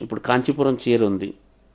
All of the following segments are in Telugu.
ఇప్పుడు కాంచీపురం చీర ఉంది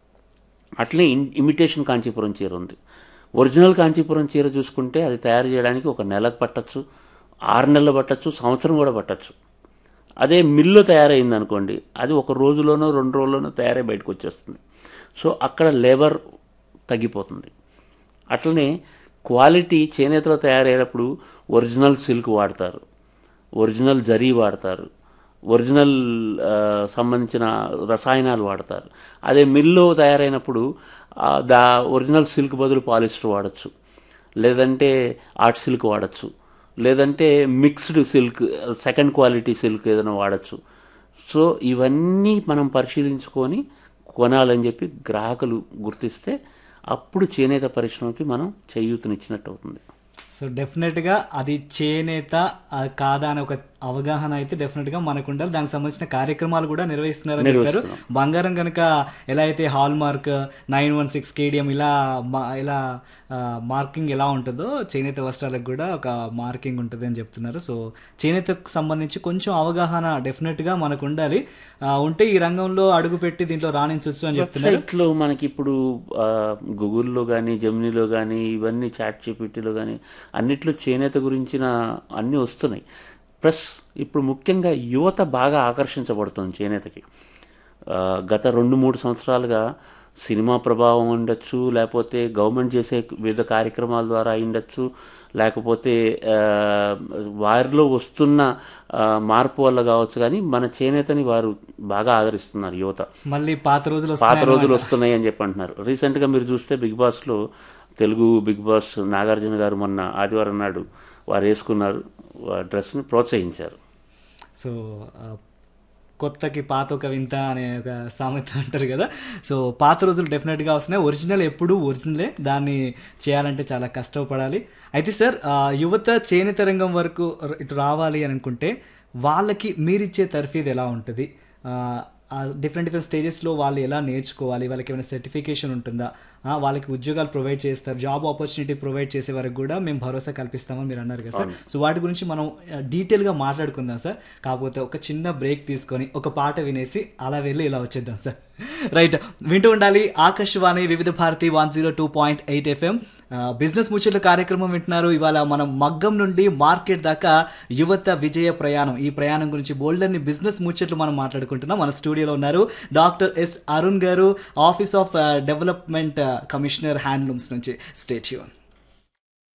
అట్లే ఇన్- ఇమిటేషన్ కాంచీపురం చీర ఉంది ఒరిజినల్ కాంచీపురం చీర చూసుకుంటే అది తయారు చేయడానికి ఒక నెలకు పట్టచ్చు ఆరు నెలలు పట్టచ్చు సంవత్సరం కూడా పట్టచ్చు అదే మిల్లు తయారైంది అనుకోండి అది ఒక రోజులోనో రెండు రోజుల్లోనో తయారై బయటకు వచ్చేస్తుంది సో అక్కడ లేబర్ తగ్గిపోతుంది అట్లనే క్వాలిటీ చేనేతలో తయారయ్యేటప్పుడు ఒరిజినల్ సిల్క్ వాడతారు ఒరిజినల్ జరీ వాడతారు ఒరిజినల్ ఆ, సంబంధించిన రసాయనాలు వాడతారు అదే మిల్లో తయారైనప్పుడు ఆ, దా ఒరిజినల్ సిల్క్ బదులు పాలిస్టర్ వాడచ్చు లేదంటే ఆర్ట్ సిల్క్ వాడచ్చు లేదంటే mixed silk second quality silk ఏదైనా వాడచ్చు సో ఇవన్నీ మనం పరిశీలించుకొని కొనాలని చెప్పి గ్రాహకులు గుర్తిస్తే అప్పుడు చేనేత పరిశ్రమకి మనం చేయూతనిచ్చినట్టు అవుతుంది సో డెఫినెట్గా అది చేనేత ఆ కాదా అనే ఒక అవగాహన అయితే డెఫినెట్గా మనకు ఉండాలి దానికి సంబంధించిన కార్యక్రమాలు కూడా నిర్వహిస్తున్నారని చెప్పారు నిర్వహిస్తున్నాం. బంగారం కనుక ఎలా అయితే hallmark nine one six KDM ఇలా మా- ఇలా ఆ, మార్కింగ్ ఎలా ఉంటుందో చేనేత వస్త్రాలకు కూడా ఒక మార్కింగ్ ఉంటుంది అని చెప్తున్నారు సో చేనేతకు సంబంధించి కొంచెం అవగాహన డెఫినెట్గా మనకు ఉండాలి ఆ, ఉంటే ఈ రంగంలో అడుగుపెట్టి దీంట్లో రాణించవచ్చు అని చెప్తున్నారు వెబ్సైట్లో మనకి ఇప్పుడు ఆ, గూగుల్లో కానీ జెమినీలో కానీ ఇవన్నీ చాట్ జీపీటీలో కానీ అన్నిట్లో చేనేత గురించిన అన్నీ వస్తున్నాయి ప్లస్ ఇప్పుడు ముఖ్యంగా యువత బాగా ఆకర్షించబడుతుంది చేనేతకి ఆ, గత రెండు మూడు సంవత్సరాలుగా సినిమా ప్రభావం ఉండొచ్చు లేకపోతే గవర్నమెంట్ చేసే వివిధ కార్యక్రమాల ద్వారా ఉండొచ్చు లేకపోతే ఆ, వారిలో వస్తున్న ఆ, మార్పు వల్ల కావచ్చు కానీ మన చేనేతని వారు బాగా ఆదరిస్తున్నారు యువత మళ్ళీ పాత రోజులు పాత వస్తున్నాయి రోజులు వస్తున్నాయి అని చెప్పి అంటున్నారు రీసెంట్గా మీరు చూస్తే బిగ్ బాస్లో తెలుగు బిగ్ బాస్ నాగార్జున గారు మొన్న ఆదివారం నాడు వారు వేసుకున్నారు ఆ డ్రెస్ని ప్రోత్సహించారు సో ఆ, కొత్తకి పాత ఒక వింత అనే ఒక సామెత అంటారు కదా సో పాత రోజులు డెఫినెట్గా వస్తున్నాయి ఒరిజినల్ ఎప్పుడు ఒరిజినలే దాన్ని చేయాలంటే చాలా కష్టపడాలి అయితే సార్ ఆ, యువత చేనేత రంగం వరకు ర- ఇటు రావాలి అని అనుకుంటే వాళ్ళకి మీరిచ్చే తర్ఫీదు ఎలా ఉంటుంది డిఫరెంట్ డిఫరెంట్ స్టేజెస్లో వాళ్ళు ఎలా నేర్చుకోవాలి వాళ్ళకి ఏమైనా సర్టిఫికేషన్ ఉంటుందా ఆ, వాళ్ళకి ఉద్యోగాలు ప్రొవైడ్ చేస్తారు జాబ్ ఆపర్చునిటీ ప్రొవైడ్ చేసే వరకు కూడా మేము భరోసా కల్పిస్తామని మీరు అన్నారు కదా సార్ సో వాటి గురించి మనం ఆ, డీటెయిల్గా మాట్లాడుకుందాం సార్ కాకపోతే ఒక చిన్న బ్రేక్ తీసుకొని ఒక పాట వినేసి అలా వెళ్ళి ఇలా వచ్చేద్దాం సార్ రైట్ వింటూ ఉండాలి Akashvani Vividh Bharati one zero two point eight FM business ముచ్చట్ల కార్యక్రమం వింటున్నారు ఇవాళ మనం మగ్గం నుండి మార్కెట్ దాకా యువత విజయ ప్రయాణం ఈ ప్రయాణం గురించి బోల్డర్ని బిజినెస్ ముచ్చట్లు మనం మాట్లాడుకుంటున్నాం మన స్టూడియోలో ఉన్నారు డాక్టర్ ఎస్ అరుణ్ గారు office of development commissioner handlooms నుంచి స్టేట్యూన్